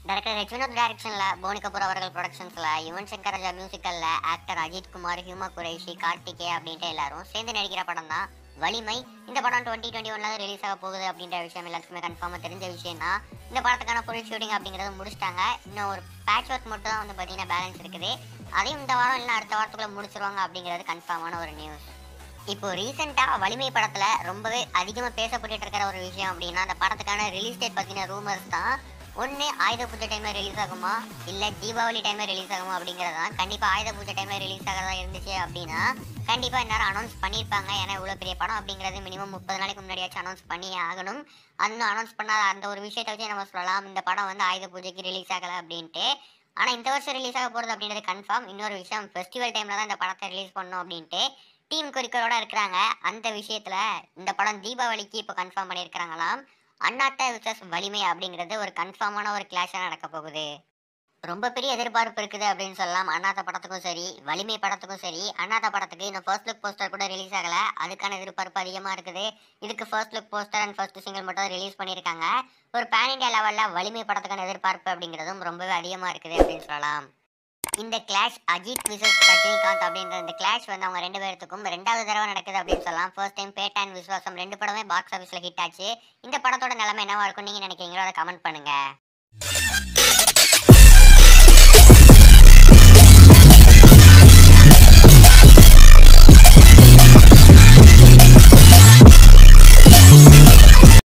director H Vinod டைரக்ஷனில் போனி கபூர் அவர்கள் ப்ரொடக்ஷன்ஸில் யுவன் சங்கர் ராஜா மியூசிக்கலில் ஆக்டர் அஜித் குமார் ஹியூமா குரேஷி கார்த்திகே அப்படின்ட்டு எல்லாரும் சேர்ந்து நடிக்கிற படம் தான் வலிமை இந்த படம் டுவெண்ட்டி டுவெண்ட்டி ஒன்ல ரிலீஸ் ஆக போகுது அப்படின்ற விஷயம் எல்லாத்துக்குமே கன்ஃபார்மாக தெரிஞ்ச விஷயம் தான் இந்த படத்துக்கான ஃபுல் ஷூட்டிங் அப்படிங்கிறது முடிச்சிட்டாங்க இன்னும் ஒரு பேட்ச் ஒர்க் மட்டும் தான் வந்து பார்த்தீங்கன்னா பேலன்ஸ் இருக்குது அதையும் இந்த வாரம் இல்லை அடுத்த வாரத்துக்குள்ள முடிச்சிருவாங்க அப்படிங்கிறது கன்ஃபார்மான ஒரு நியூஸ் இப்போ ரீசெண்டாக வலிமை படத்தில் ரொம்பவே அதிகமாக பேசப்பட்டு இருக்கிற ஒரு விஷயம் அப்படின்னா அந்த படத்துக்கான ரிலீஸ் டேட் பற்றின ரூமர்ஸ் தான் ஒன்று ஆயுத பூஜை டைமில் ரிலீஸ் ஆகுமா இல்லை தீபாவளி டைமில் ரிலீஸ் ஆகுமா அப்படிங்கிறது தான் கண்டிப்பாக ஆயுத பூஜை டைமில் ரிலீஸ் ஆகிறதா இருந்துச்சு அப்படின்னா கண்டிப்பாக இந்நேரம் அனௌன்ஸ் பண்ணியிருப்பாங்க ஏன்னா இவ்வளோ பெரிய படம் அப்படிங்கிறது மினிமம் முப்பது நாளைக்கு முன்னாடியாச்சும் அனௌன்ஸ் பண்ணியே ஆகணும் இன்னும் அனௌன்ஸ் பண்ணாத அந்த ஒரு விஷயத்தை வச்சு நம்ம சொல்லலாம் இந்த படம் வந்து ஆயுத பூஜைக்கு ரிலீஸ் ஆகலை அப்படின்ட்டு ஆனால் இந்த வருஷம் ரிலீஸ் ஆக போகிறது அப்படின்றது கன்ஃபார்ம் இன்னொரு விஷயம் ஃபெஸ்டிவல் டைமில் தான் இந்த படத்தை ரிலீஸ் பண்ணணும் அப்படின்ட்டு டீம் குறிக்கோளோட இருக்கிறாங்க அந்த விஷயத்துல இந்த படம் தீபாவளிக்கு இப்போ கன்ஃபார்ம் பண்ணியிருக்கிறாங்களாம் அண்ணாத்த விசஸ் வலிமை அப்படிங்கிறது ஒரு கன்ஃபார்மான ஒரு கிளாஷாக நடக்க போகுது ரொம்ப பெரிய எதிர்பார்ப்பு இருக்குது அப்படின்னு சொல்லலாம் அண்ணாத்த படத்துக்கும் சரி வலிமை படத்துக்கும் சரி அண்ணாத்த படத்துக்கு இன்னும் ஃபர்ஸ்ட் லுக் போஸ்டர் கூட ரிலீஸ் ஆகல அதுக்கான எதிர்பார்ப்பு அதிகமாக இருக்குது இதுக்கு first look poster and first single மட்டும் ரிலீஸ் பண்ணியிருக்காங்க ஒரு பேன் இண்டியா லெவலில் வலிமை படத்துக்கான எதிர்பார்ப்பு அப்படிங்கிறதும் ரொம்பவே அதிகமாக இருக்குது அப்படின்னு சொல்லலாம் இந்த கிளாஷ் அஜித் விசஸ் ரஜினிகாந்த் அப்படின்ற இந்த கிளாஷ் வந்து அவங்க ரெண்டு பேர்த்துக்கும் ரெண்டாவது தடவை நடக்குது அப்படின்னு சொல்லலாம் first time Petta and Viswasam ரெண்டு படமே பாக்ஸ் ஆஃபீஸில் ஹிட் ஆச்சு இந்த படத்தோட நிலைமை என்னவா இருக்கும் நீங்கள் நினைக்கிறீங்களோ அதை கமெண்ட் பண்ணுங்க